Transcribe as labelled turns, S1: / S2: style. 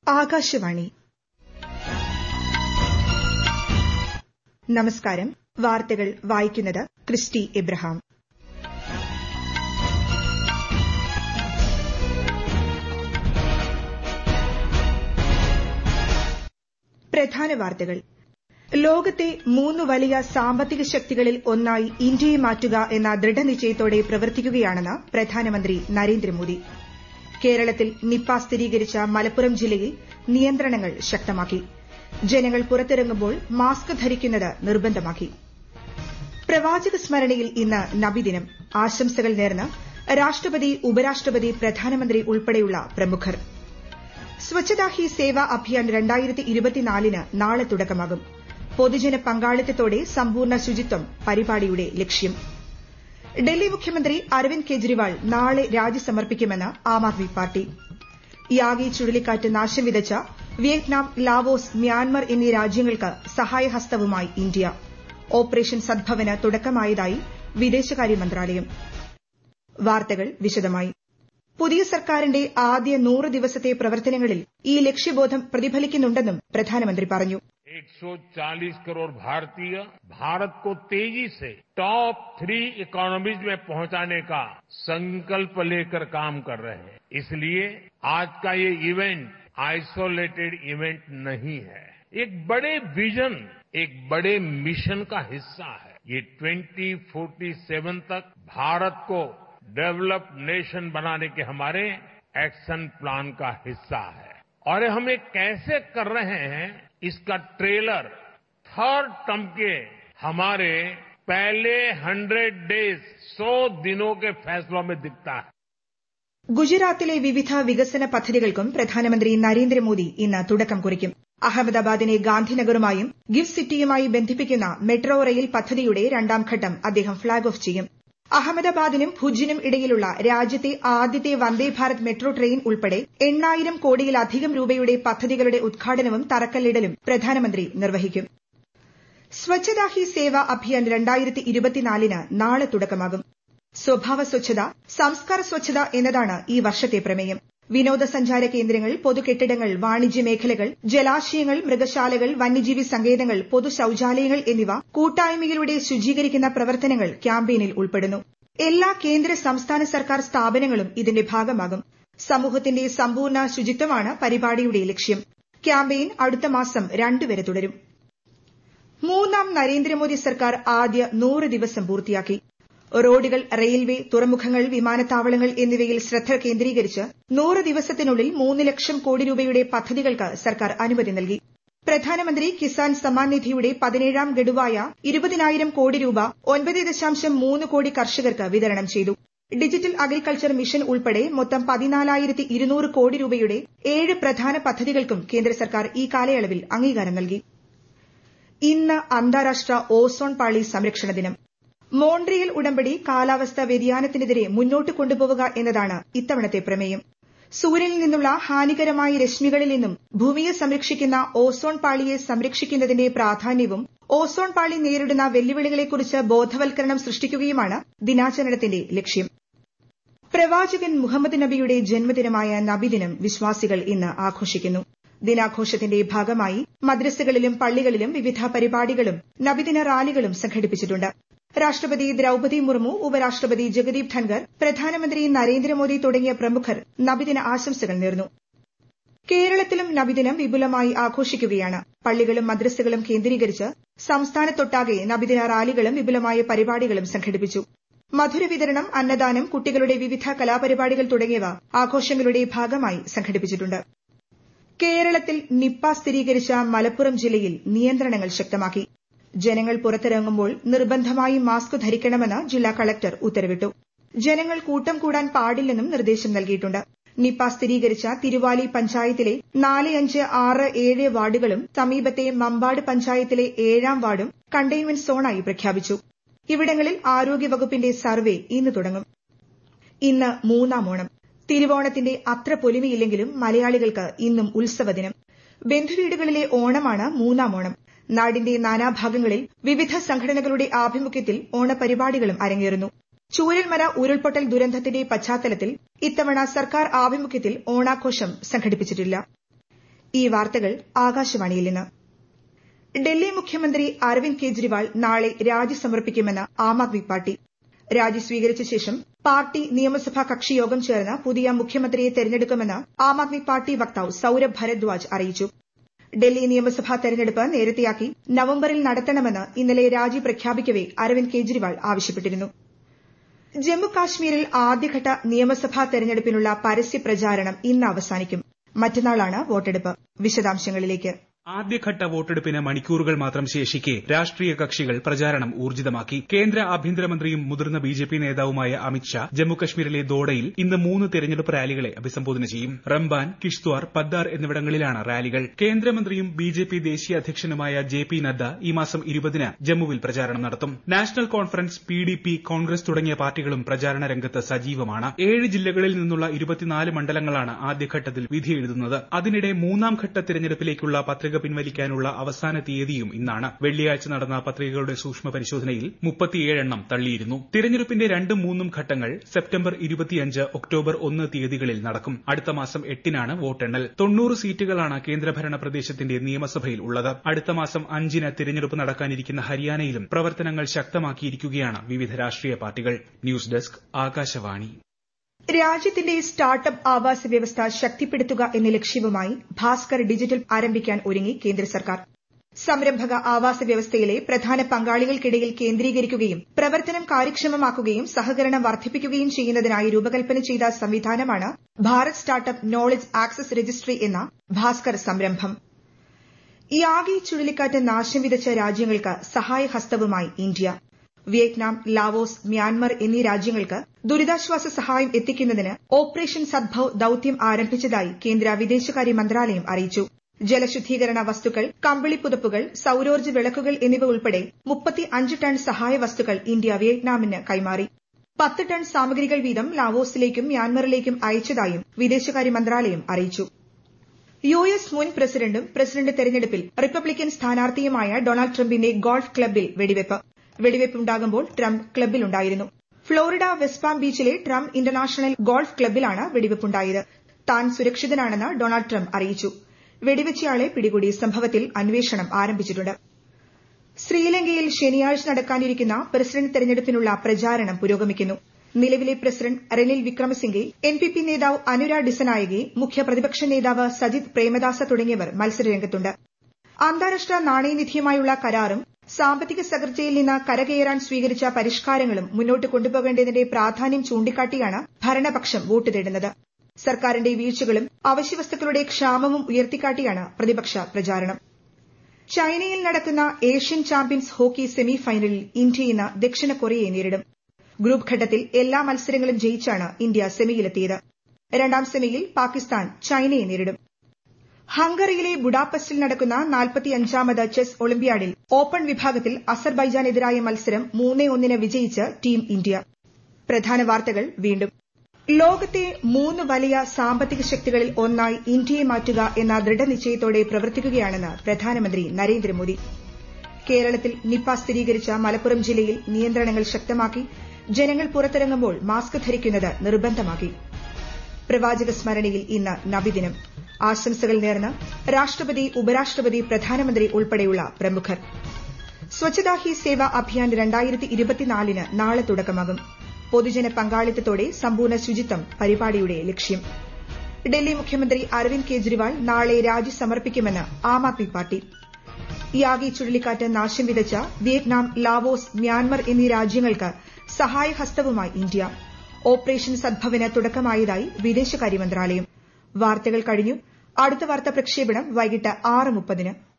S1: ആകാശവാണി നമസ്കാരം വാർത്തകൾ വായിക്കുന്നത് ക്രിസ്റ്റി എബ്രഹാം പ്രധാന വാർത്തകൾ ലോകത്തെ മൂന്ന് വലിയ സാമ്പത്തിക ശക്തികളിൽ ഒന്നായി ഇന്ത്യയെ മാറ്റുക എന്ന ദൃഢനിശ്ചയത്തോടെ പ്രവർത്തിക്കുകയാണെന്ന് പ്രധാനമന്ത്രി നരേന്ദ്രമോദി കേരളത്തിൽ നിപ്പ സ്ഥിരീകരിച്ച മലപ്പുറം ജില്ലയിൽ നിയന്ത്രണങ്ങൾ ശക്തമാക്കി ജനങ്ങൾ പുറത്തിറങ്ങുമ്പോൾ മാസ്ക് ധരിക്കുന്നത് നിർബന്ധമാക്കി പ്രവാചക സ്മരണയിൽ ഇന്ന് നബിദിനം ആശംസകൾ നേർന്ന് രാഷ്ട്രപതി ഉപരാഷ്ട്രപതി പ്രധാനമന്ത്രി ഉൾപ്പെടെയുള്ള പ്രമുഖർ സ്വച്ഛതാ ഹി സേവ അഭിയാൻ രണ്ടായിരത്തി ഇരുപത്തിനാലിന് നാളെ തുടക്കമാകും പൊതുജന പങ്കാളിത്തത്തോടെ സമ്പൂർണ്ണ ശുചിത്വം പരിപാടിയുടെ ലക്ഷ്യം ഡൽഹി മുഖ്യമന്ത്രി അരവിന്ദ് കെജ്രിവാൾ നാളെ രാജി സമർപ്പിക്കുമെന്ന് ആം ആദ്മി പാർട്ടി യാഗി ചുഴലിക്കാറ്റ് നാശം വിതച്ച വിയറ്റ്നാം ലാവോസ് മ്യാൻമർ എന്നീ രാജ്യങ്ങൾക്ക് സഹായഹസ്തവുമായി ഇന്ത്യ ഓപ്പറേഷൻ സദ്ഭവന് തുടക്കമായതായി വിദേശകാര്യ മന്ത്രാലയം വാർത്തകൾ വിശദമായി പുതിയ സർക്കാരിന്റെ ആദ്യ നൂറ് ദിവസത്തെ പ്രവർത്തനങ്ങളിൽ ഈ ലക്ഷ്യബോധം പ്രതിഫലിക്കുന്നുണ്ടെന്നും പ്രധാനമന്ത്രി പറഞ്ഞു
S2: 140 करोड़ भारतीय भारत को तेजी से टॉप थ्री इकोनॉमीज में पहुंचाने का संकल्प लेकर काम कर रहे हैं इसलिए आज का ये इवेंट आइसोलेटेड इवेंट नहीं है एक बड़े विजन एक बड़े मिशन का हिस्सा है ये 2047 तक भारत को डेवलप्ड नेशन बनाने के हमारे एक्शन प्लान का हिस्सा है और हम ये कैसे कर रहे हैं इसका ट्रेलर थर्ड टर्म के हमारे पहले हंड्रेड डेज सौ दिनों के फैसलों में दिखता है
S1: ഗുജറാത്തിലെ വിവിധ വികസന പദ്ധതികൾക്കും പ്രധാനമന്ത്രി നരേന്ദ്രമോദി ഇന്ന് തുടക്കം കുറിക്കും അഹമ്മദാബാദിനെ ഗാന്ധിനഗറുമായും ഗിഫ്റ്റ് സിറ്റിയുമായി ബന്ധിപ്പിക്കുന്ന മെട്രോ റെയിൽ പദ്ധതിയുടെ രണ്ടാം ഘട്ടം അദ്ദേഹം ഫ്ളാഗ് ഓഫ് ചെയ്യും അഹമ്മദാബാദിനും ഭുജിനും ഇടയിലുള്ള രാജ്യത്തെ ആദ്യത്തെ വന്ദേ ഭാരത് മെട്രോ ട്രെയിൻ ഉൾപ്പെടെ എണ്ണായിരം കോടിയിലധികം രൂപയുടെ പദ്ധതികളുടെ ഉദ്ഘാടനവും തറക്കല്ലിടലും പ്രധാനമന്ത്രി നിർവഹിക്കും സ്വച്ഛതാ ഹി സേവ അഭിയാൻ രണ്ടായിരത്തി ഇരുപത്തിനാലിന് നാളെ തുടക്കമാകും സ്വഭാവ സ്വച്ഛത സംസ്കാര സ്വച്ഛത എന്നതാണ് ഈ വർഷത്തെ പ്രമേയം വിനോദസഞ്ചാര കേന്ദ്രങ്ങൾ പൊതുകെട്ടിടങ്ങൾ വാണിജ്യ മേഖലകൾ ജലാശയങ്ങൾ മൃഗശാലകൾ വന്യജീവി സങ്കേതങ്ങൾ പൊതു ശൌചാലയങ്ങൾ എന്നിവ കൂട്ടായ്മയിലൂടെ ശുചീകരിക്കുന്ന പ്രവർത്തനങ്ങൾ ക്യാമ്പയിനിൽ ഉൾപ്പെടുന്നു എല്ലാ കേന്ദ്ര സംസ്ഥാന സർക്കാർ സ്ഥാപനങ്ങളും ഇതിന്റെ ഭാഗമാകും സമൂഹത്തിന്റെ സമ്പൂർണ്ണ ശുചിത്വമാണ് പരിപാടിയുടെ ലക്ഷ്യം ക്യാമ്പയിൻ അടുത്ത മാസം രണ്ട് വരെ തുടരും മൂന്നാം നരേന്ദ്രമോദി സർക്കാർ ആദ്യ നൂറ് ദിവസം പൂർത്തിയാക്കി റോഡുകൾ റെയിൽവേ തുറമുഖങ്ങൾ വിമാനത്താവളങ്ങൾ എന്നിവയിൽ ശ്രദ്ധ കേന്ദ്രീകരിച്ച് നൂറ് ദിവസത്തിനുള്ളിൽ മൂന്ന് ലക്ഷം കോടി രൂപയുടെ പദ്ധതികൾക്ക് സർക്കാർ അനുമതി നൽകി പ്രധാനമന്ത്രി കിസാൻ സമ്മാൻ നിധിയുടെ പതിനേഴാം ഗഡുവായ ഇരുപതിനായിരം കോടി രൂപ ഒൻപത് ദശാംശം മൂന്ന് കോടി കർഷകർക്ക് വിതരണം ചെയ്തു ഡിജിറ്റൽ അഗ്രികൾച്ചർ മിഷൻ ഉൾപ്പെടെ മൊത്തം പതിനാലായിരത്തി ഇരുന്നൂറ് കോടി രൂപയുടെ ഏഴ് പ്രധാന പദ്ധതികൾക്കും കേന്ദ്ര സർക്കാർ ഈ കാലയളവിൽ അംഗീകാരം നൽകി ഇന്ന് അന്താരാഷ്ട്ര ഓസോൺ പാളി സംരക്ഷണ ദിനം മോൺട്രിയൽ ഉടമ്പടി കാലാവസ്ഥാ വ്യതിയാനത്തിനെതിരെ മുന്നോട്ട് കൊണ്ടുപോവുക എന്നതാണ് ഇത്തവണത്തെ പ്രമേയം സൂര്യനിൽ നിന്നുള്ള ഹാനികരമായ രശ്മികളിൽ നിന്നും ഭൂമിയെ സംരക്ഷിക്കുന്ന ഓസോൺ പാളിയെ സംരക്ഷിക്കുന്നതിന്റെ പ്രാധാന്യവും ഓസോൺ പാളി നേരിടുന്ന വെല്ലുവിളികളെക്കുറിച്ച് ബോധവൽക്കരണം സൃഷ്ടിക്കുകയുമാണ് ദിനാചരണത്തിന്റെ ലക്ഷ്യം പ്രവാചകൻ മുഹമ്മദ് നബിയുടെ ജന്മദിനമായ നബിദിനം വിശ്വാസികൾ ഇന്ന് ആഘോഷിക്കുന്നു ദിനാഘോഷത്തിന്റെ ഭാഗമായി മദ്രസകളിലും പള്ളികളിലും വിവിധ പരിപാടികളും നബിദിന റാലികളും സംഘടിപ്പിച്ചിട്ടുണ്ട് രാഷ്ട്രപതി ദ്രൌപതി മുർമു ഉപരാഷ്ട്രപതി ജഗദീപ് ധൻകർ പ്രധാനമന്ത്രി നരേന്ദ്രമോദി തുടങ്ങിയ പ്രമുഖർ നബിദിന ആശംസകൾ നേർന്നു കേരളത്തിലും നബിദിനം വിപുലമായി ആഘോഷിക്കുകയാണ് പള്ളികളും മദ്രസകളും കേന്ദ്രീകരിച്ച് സംസ്ഥാനത്തൊട്ടാകെ നബിദിന റാലികളും വിപുലമായ പരിപാടികളും സംഘടിപ്പിച്ചു മധുര വിതരണം അന്നദാനം കുട്ടികളുടെ വിവിധ കലാപരിപാടികൾ തുടങ്ങിയവ ആഘോഷങ്ങളുടെ ഭാഗമായി സംഘടിപ്പിച്ചിട്ടുണ്ട് കേരളത്തിൽ നിപ്പ സ്ഥിരീകരിച്ച മലപ്പുറം ജില്ലയിൽ നിയന്ത്രണങ്ങൾ ശക്തമാക്കി ജനങ്ങൾ പുറത്തിറങ്ങുമ്പോൾ നിർബന്ധമായും മാസ്ക് ധരിക്കണമെന്ന് ജില്ലാ കളക്ടർ ഉത്തരവിട്ടു ജനങ്ങൾ കൂട്ടം കൂടാൻ പാടില്ലെന്നും നിർദ്ദേശം നൽകിയിട്ടുണ്ട് നിപ്പ സ്ഥിരീകരിച്ച തിരുവാലി പഞ്ചായത്തിലെ നാല് അഞ്ച് ആറ് ഏഴ് വാർഡുകളും സമീപത്തെ മമ്പാട് പഞ്ചായത്തിലെ ഏഴാം വാർഡും കണ്ടെയ്ൻമെന്റ് സോണായി പ്രഖ്യാപിച്ചു ഇവിടങ്ങളിൽ ആരോഗ്യവകുപ്പിന്റെ സർവേ ഇന്ന് തുടങ്ങും ഇന്ന് മൂന്നാം ഓണം തിരുവോണത്തിന്റെ അത്ര പൊലിമയില്ലെങ്കിലും മലയാളികൾക്ക് ഇന്നും ഉത്സവദിനം ബന്ധുവീടുകളിലെ ഓണമാണ് മൂന്നാം ഓണം നാടിന്റെ നാനാഭാഗങ്ങളിൽ വിവിധ സംഘടനകളുടെ ആഭിമുഖ്യത്തിൽ ഓണപരിപാടികളും അരങ്ങേറുന്നു ചൂരൽമല ഉരുൾപൊട്ടൽ ദുരന്തത്തിന്റെ പശ്ചാത്തലത്തിൽ ഇത്തവണ സർക്കാർ ആഭിമുഖ്യത്തിൽ ഓണാഘോഷം സംഘടിപ്പിച്ചിട്ടില്ല ഈ വാർത്തകൾ ആകാശവാണിയിൽ നിന്ന് ഡൽഹി മുഖ്യമന്ത്രി അരവിന്ദ് കെജ്രിവാൾ നാളെ രാജി സമർപ്പിക്കുമെന്ന് ആം ആദ്മി പാർട്ടി രാജി സ്വീകരിച്ച ശേഷം പാർട്ടി നിയമസഭാ കക്ഷിയോഗം ചേർന്ന് പുതിയ മുഖ്യമന്ത്രിയെ തെരഞ്ഞെടുക്കുമെന്ന് ആം ആദ്മി പാർട്ടി വക്താവ് സൌരഭ് ഭരദ്വാജ് അറിയിച്ചു ഡൽഹി നിയമസഭാ തെരഞ്ഞെടുപ്പ് നേരത്തെയാക്കി നവംബറിൽ നടത്തണമെന്ന് ഇന്നലെ രാജി പ്രഖ്യാപിക്കവെ അരവിന്ദ് കെജ്രിവാൾ ആവശ്യപ്പെട്ടിരുന്നു ജമ്മു കാശ്മീരിൽ ആദ്യഘട്ട നിയമസഭാ തെരഞ്ഞെടുപ്പിനുള്ള പരസ്യ പ്രചാരണം ഇന്ന് അവസാനിക്കും മറ്റന്നാളാണ് വോട്ടെടുപ്പ് വിശദാംശങ്ങളിലേക്ക്
S3: ആദ്യഘട്ട വോട്ടെടുപ്പിന് മണിക്കൂറുകൾ മാത്രം ശേഷിക്കെ രാഷ്ട്രീയ കക്ഷികൾ പ്രചാരണം ഊർജിതമാക്കി കേന്ദ്ര ആഭ്യന്തരമന്ത്രിയും മുതിർന്ന ബിജെപി നേതാവുമായ അമിത്ഷാ ജമ്മുകശ്മീരിലെ ദോഡയിൽ ഇന്ന് മൂന്ന് തെരഞ്ഞെടുപ്പ് റാലികളെ അഭിസംബോധന ചെയ്യും റംബാൻ കിഷ്ത്വാർ പദ്ദാർ എന്നിവിടങ്ങളിലാണ് റാലികൾ കേന്ദ്രമന്ത്രിയും ബിജെപി ദേശീയ അധ്യക്ഷനുമായ ജെ പി നദ്ദ ഈ മാസം ഇരുപതിന് ജമ്മുവിൽ പ്രചാരണം നടത്തും National Conference P D P Congress തുടങ്ങിയ പാർട്ടികളും പ്രചാരണ രംഗത്ത് സജീവമാണ് ഏഴ് ജില്ലകളിൽ നിന്നുള്ള ഇരുപത്തിനാല് മണ്ഡലങ്ങളാണ് ആദ്യഘട്ടത്തിൽ വിധിയെഴുതുന്നത് അതിനിടെ മൂന്നാം ഘട്ട തെരഞ്ഞെടുപ്പിലേക്കുള്ള പത്രിക പിൻവലിക്കാനുള്ള അവസാന തീയതിയും ഇന്നാണ് വെള്ളിയാഴ്ച നടന്ന പത്രികകളുടെ സൂക്ഷ്മ പരിശോധനയിൽ മുപ്പത്തിയേഴെണ്ണം തള്ളിയിരുന്നു തിരഞ്ഞെടുപ്പിന്റെ രണ്ടും മൂന്നും ഘട്ടങ്ങൾ സെപ്റ്റംബർ ഇരുപത്തിയഞ്ച് ഒക്ടോബർ ഒന്ന് തീയതികളിൽ നടക്കും അടുത്ത മാസം എട്ടിനാണ് വോട്ടെണ്ണൽ തൊണ്ണൂറ് സീറ്റുകളാണ് കേന്ദ്രഭരണ പ്രദേശത്തിന്റെ നിയമസഭയിൽ ഉള്ളത് അടുത്ത മാസം അഞ്ചിന് തിരഞ്ഞെടുപ്പ് നടക്കാനിരിക്കുന്ന ഹരിയാനയിലും പ്രവർത്തനങ്ങൾ ശക്തമാക്കിയിരിക്കുകയാണ് വിവിധ രാഷ്ട്രീയ പാർട്ടികൾ ന്യൂസ് ഡെസ്ക് ആകാശവാണി
S1: രാജ്യത്തിന്റെ സ്റ്റാർട്ടപ്പ് ആവാസ വ്യവസ്ഥ ശക്തിപ്പെടുത്തുക എന്ന ലക്ഷ്യവുമായി ഭാസ്കർ ഡിജിറ്റൽ ആരംഭിക്കാൻ ഒരുങ്ങി കേന്ദ്ര സർക്കാർ സംരംഭക ആവാസ വ്യവസ്ഥയിലെ പ്രധാന പങ്കാളികൾക്കിടയിൽ കേന്ദ്രീകരിക്കുകയും പ്രവർത്തനം കാര്യക്ഷമമാക്കുകയും സഹകരണം വർദ്ധിപ്പിക്കുകയും ചെയ്യുന്നതിനായി രൂപകൽപ്പന ചെയ്ത സംവിധാനമാണ് Bharat Startup Knowledge Access Registry എന്ന ഭാസ്കർ സംരംഭം യാഗി ചുഴലിക്കാറ്റ് നാശം വിതച്ച രാജ്യങ്ങൾക്ക് സഹായഹസ്തവുമായി ഇന്ത്യ വിയറ്റ്നാം ലാവോസ് മ്യാൻമർ എന്നീ രാജ്യങ്ങൾക്ക് ദുരിതാശ്വാസ സഹായം എത്തിക്കുന്നതിന് ഓപ്പറേഷൻ സദ്ഭവ് ദൌത്യം ആരംഭിച്ചതായി കേന്ദ്ര വിദേശകാര്യ മന്ത്രാലയം അറിയിച്ചു ജലശുദ്ധീകരണ വസ്തുക്കൾ കമ്പിളിപ്പുതപ്പുകൾ സൌരോർജ്ജ വിളക്കുകൾ എന്നിവ ഉൾപ്പെടെ മുപ്പത്തിയഞ്ച് ടൺ സഹായ വസ്തുക്കൾ ഇന്ത്യ വിയറ്റ്നാമിന് കൈമാറി പത്ത് ടൺ സാമഗ്രികൾ വീതം ലാവോസിലേക്കും മ്യാൻമറിലേക്കും അയച്ചതായും വിദേശകാര്യ മന്ത്രാലയം അറിയിച്ചു യു എസ് മുൻ പ്രസിഡന്റും പ്രസിഡന്റ് തെരഞ്ഞെടുപ്പിൽ റിപ്പബ്ലിക്കൻ സ്ഥാനാർത്ഥിയുമായ ഡൊണാൾഡ് ട്രംപിന്റെ ഗോൾഫ് ക്ലബിൽ വെടിവെപ്പ് വെടിവെപ്പുണ്ടാകുമ്പോൾ ട്രംപ് ക്ലബിലുണ്ടായിരുന്നു ഫ്ലോറിഡ വെസ്റ്റ്പാം ബീച്ചിലെ ട്രംപ് ഇന്റർനാഷണൽ ഗോൾഫ് ക്ലബിലാണ് വെടിവെപ്പുണ്ടായത് താൻ സുരക്ഷിതനാണെന്ന് ഡൊണാൾഡ് ട്രംപ് അറിയിച്ചു വെടിവെച്ചയാളെ പിടികൂടി സംഭവത്തിൽ അന്വേഷണം ആരംഭിച്ചിട്ടുണ്ട് ശ്രീലങ്കയിൽ ശനിയാഴ്ച നടക്കാനിരിക്കുന്ന പ്രസിഡന്റ് തെരഞ്ഞെടുപ്പിനുള്ള പ്രചാരണം പുരോഗമിക്കുന്നു നിലവിലെ president Ranil Wickremesinghe N P P നേതാവ് അനുര ഡിസനായകെ മുഖ്യ പ്രതിപക്ഷ നേതാവ് സജിത് പ്രേമദാസ തുടങ്ങിയവർ മത്സരരംഗത്തുണ്ട് അന്താരാഷ്ട്ര നാണയനിധിയുമായുള്ള കരാറും സാമ്പത്തിക തകർച്ചയിൽ നിന്ന് കരകയറാൻ സ്വീകരിച്ച പരിഷ്കാരങ്ങളും മുന്നോട്ട് കൊണ്ടുപോകേണ്ടതിന്റെ പ്രാധാന്യം ചൂണ്ടിക്കാട്ടിയാണ് ഭരണപക്ഷം വോട്ട് തേടുന്നത് സർക്കാരിന്റെ വീഴ്ചകളും അവശ്യവസ്തുക്കളുടെ ക്ഷാമവും ഉയർത്തിക്കാട്ടിയാണ് പ്രതിപക്ഷ പ്രചാരണം ചൈനയിൽ നടക്കുന്ന ഏഷ്യൻ ചാമ്പ്യൻസ് ഹോക്കി സെമി ഫൈനലിൽ ഇന്ത്യ ഇന്ന് ദക്ഷിണ കൊറിയയെ നേരിടും ഗ്രൂപ്പ് ഘട്ടത്തിൽ എല്ലാ മത്സരങ്ങളും ജയിച്ചാണ് ഇന്ത്യ സെമിയിലെത്തിയത് രണ്ടാം സെമിയിൽ പാകിസ്ഥാൻ ചൈനയെ നേരിടും ഹംഗറിയിലെ ബുഡാപെസ്റ്റിൽ നടക്കുന്ന നാൽപ്പത്തിയഞ്ചാമത് ചെസ് ഒളിമ്പ്യാഡിൽ ഓപ്പൺ വിഭാഗത്തിൽ അസർബൈജാനെതിരായ മത്സരം മൂന്നേ ഒന്നിന് വിജയിച്ച് ടീം ഇന്ത്യ പ്രധാന വാർത്തകൾ വീണ്ടും ലോകത്തെ മൂന്ന് വലിയ സാമ്പത്തിക ശക്തികളിൽ ഒന്നായി ഇന്ത്യയെ മാറ്റുക എന്ന ദൃഢനിശ്ചയത്തോടെ പ്രവർത്തിക്കുകയാണെന്ന് പ്രധാനമന്ത്രി നരേന്ദ്രമോദി കേരളത്തിൽ നിപ സ്ഥിരീകരിച്ച മലപ്പുറം ജില്ലയിൽ നിയന്ത്രണങ്ങൾ ശക്തമാക്കി ജനങ്ങൾ പുറത്തിറങ്ങുമ്പോൾ മാസ്ക് ധരിക്കുന്നത് നിർബന്ധമാക്കി പ്രവാചക സ്മരണയിൽ ഇന്ന് നബിദിനം ആശംസകൾ നേർന്ന് രാഷ്ട്രപതി ഉപരാഷ്ട്രപതി പ്രധാനമന്ത്രി ഉൾപ്പെടെയുള്ള പ്രമുഖർ സ്വച്ഛതാ ഹി സേവ അഭിയാൻ രണ്ടായിരത്തി ഇരുപത്തിനാലിന് നാളെ തുടക്കമാകും പൊതുജന പങ്കാളിത്തത്തോടെ സമ്പൂർണ്ണ ശുചിത്വം പരിപാടിയുടെ ലക്ഷ്യം ഡൽഹി മുഖ്യമന്ത്രി അരവിന്ദ് കെജ്രിവാൾ നാളെ രാജി സമർപ്പിക്കുമെന്ന് ആം ആദ്മി പാർട്ടി യാഗി ചുഴലിക്കാറ്റ് നാശം വിതച്ച വിയറ്റ്നാം ലാവോസ് മ്യാൻമർ എന്നീ രാജ്യങ്ങൾക്ക് സഹായഹസ്തവുമായി ഇന്ത്യ ഓപ്പറേഷൻ സദ്ഭവന് തുടക്കമായതായി വിദേശകാര്യ മന്ത്രാലയം വാർത്തകൾ കഴിഞ്ഞു അടുത്ത വാർത്താ പ്രക്ഷേപണം വൈകിട്ട് ആറ് മുപ്പതിന്